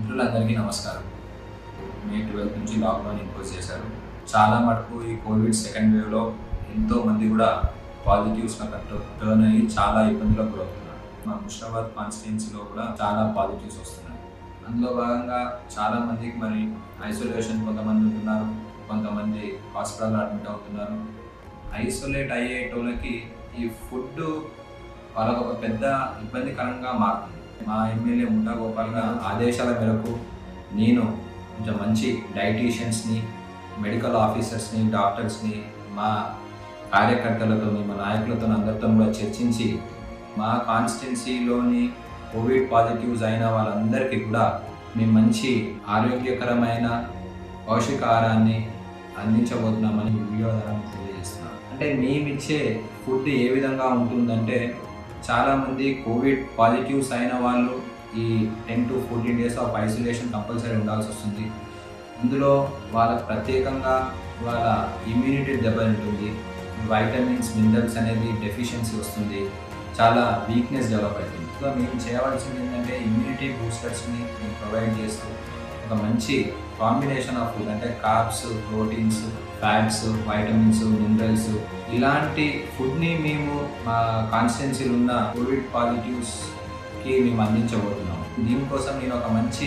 మిత్రులందరికీ నమస్కారం May twelfth నుంచి లాక్డౌన్ ఇంపోజ్ చేశారు చాలా మటుకు ఈ కోవిడ్ సెకండ్ వేవ్లో ఎంతో మంది కూడా పాజిటివ్స్ టర్న్ అయ్యి చాలా ఇబ్బందులకు గురవుతున్నారు మా ముషాబాద్ కాన్స్టిట్యున్సీలో కూడా చాలా పాజిటివ్స్ వస్తున్నాయి అందులో భాగంగా చాలా మందికి మరి ఐసోలేషన్ కొంతమంది ఉంటున్నారు కొంతమంది హాస్పిటల్లో అడ్మిట్ అవుతున్నారు ఐసోలేట్ అయ్యేటోళ్ళకి ఈ ఫుడ్ వాళ్ళకు ఒక పెద్ద ఇబ్బందికరంగా మారుతుంది మా ఎమ్మెల్యే ముఠా గోపాల్ గారు ఆదేశాల మేరకు నేను కొంచెం మంచి డైటీషియన్స్ని మెడికల్ ఆఫీసర్స్ని డాక్టర్స్ని మా కార్యకర్తలతో మా నాయకులతో అందరితో కూడా చర్చించి మా కాన్స్టిట్యున్సీలోని కోవిడ్ పాజిటివ్స్ అయిన వాళ్ళందరికీ కూడా మేము మంచి ఆరోగ్యకరమైన పౌష్టికాహారాన్ని అందించబోతున్నామని ఈ వీడియో ద్వారా మీకు తెలియజేస్తున్నాం అంటే మేమిచ్చే ఫుడ్ ఏ విధంగా ఉంటుందంటే చాలామంది కోవిడ్ పాజిటివ్స్ అయిన వాళ్ళు ఈ ten to fourteen days of isolation compulsory ఉండాల్సి వస్తుంది ఇందులో వాళ్ళకి ప్రత్యేకంగా వాళ్ళ ఇమ్యూనిటీ దెబ్బతింటుంది వైటమిన్స్ మినరల్స్ అనేది డెఫిషియన్సీ వస్తుంది చాలా వీక్నెస్ డెవలప్ అవుతుంది సో మేము చేయవలసింది ఏంటంటే ఇమ్యూనిటీ బూస్టర్స్ని మేము ప్రొవైడ్ చేస్తూ ఒక మంచి కాంబినేషన్ ఆఫ్ ఫుడ్ అంటే carbs proteins fats vitamins minerals ఇలాంటి ఫుడ్ని మేము మా కాన్స్టిట్యున్సీలో ఉన్న కోవిడ్ పాజిటివ్స్కి మేము అందించబోతున్నాం దీనికోసం నేను ఒక మంచి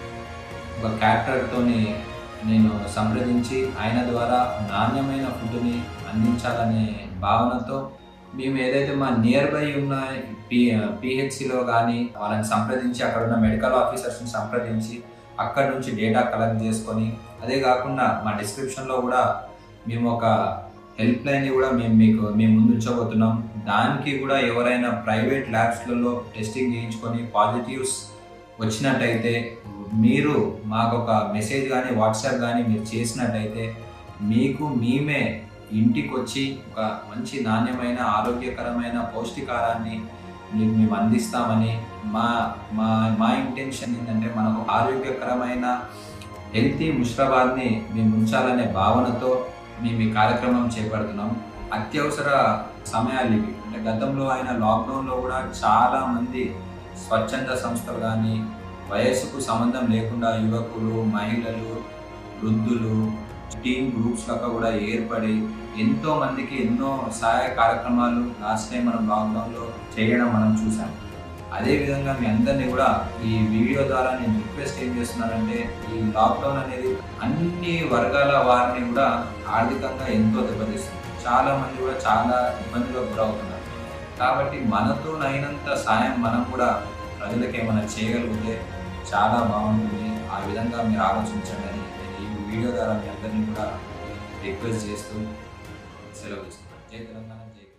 ఒక క్యారెక్టర్తోని నేను సంప్రదించి ఆయన ద్వారా నాణ్యమైన ఫుడ్ని అందించాలనే భావనతో మేము ఏదైతే మా నియర్ బై ఉన్న పి పిహెచ్సిలో కానీ వాళ్ళని సంప్రదించి అక్కడ ఉన్న మెడికల్ ఆఫీసర్స్ని సంప్రదించి అక్కడ నుంచి డేటా కలెక్ట్ చేసుకొని అదే కాకుండా మా డిస్క్రిప్షన్లో కూడా మేము ఒక హెల్ప్ లైన్ని కూడా మేము మీకు మేము ముందు ఉంచబోతున్నాం దానికి కూడా ఎవరైనా ప్రైవేట్ ల్యాబ్స్లలో టెస్టింగ్ చేయించుకొని పాజిటివ్స్ వచ్చినట్టయితే మీరు మాకు ఒక మెసేజ్ కానీ వాట్సాప్ కానీ మీరు చేసినట్టయితే మీకు మేమే ఇంటికి వచ్చి ఒక మంచి నాణ్యమైన ఆరోగ్యకరమైన పౌష్టికారాన్ని మీకు మేము అందిస్తామని మా మా మా ఇంటెన్షన్ ఏంటంటే మనకు ఆరోగ్యకరమైన హెల్తీ ముషరాబాద్ని మేము ఉంచాలనే భావనతో మేము ఈ కార్యక్రమం చేపడుతున్నాం అత్యవసర సమయాలు ఇవి అంటే గతంలో అయిన లాక్డౌన్లో కూడా చాలా మంది స్వచ్ఛంద సంస్థలు కానీ వయస్సుకు సంబంధం లేకుండా యువకులు మహిళలు వృద్ధులు టీమ్ గ్రూప్స్ లెక్క కూడా ఏర్పడి ఎంతో మందికి ఎన్నో సహాయ కార్యక్రమాలు లాస్ట్ టైం మనం లాక్డౌన్లో చేయడం మనం చూసాం అదేవిధంగా మీ అందరినీ కూడా ఈ వీడియో ద్వారా నేను రిక్వెస్ట్ ఏం చేస్తున్నానంటే ఈ లాక్డౌన్ అనేది అన్ని వర్గాల వారిని కూడా ఆర్థికంగా ఎంతో దెబ్బతీస్తుంది చాలా మంది కూడా చాలా ఇబ్బందులకు గురవుతున్నారు కాబట్టి మనతో అయినంత సాయం మనం కూడా ప్రజలకు ఏమైనా చేయగలిగితే చాలా బాగుంటుంది ఆ విధంగా మీరు ఆలోచించండి అని నేను ఈ వీడియో ద్వారా మీ అందరినీ కూడా రిక్వెస్ట్ చేస్తూ సెలవు ఇస్తున్నాను జై తెలంగాణ జై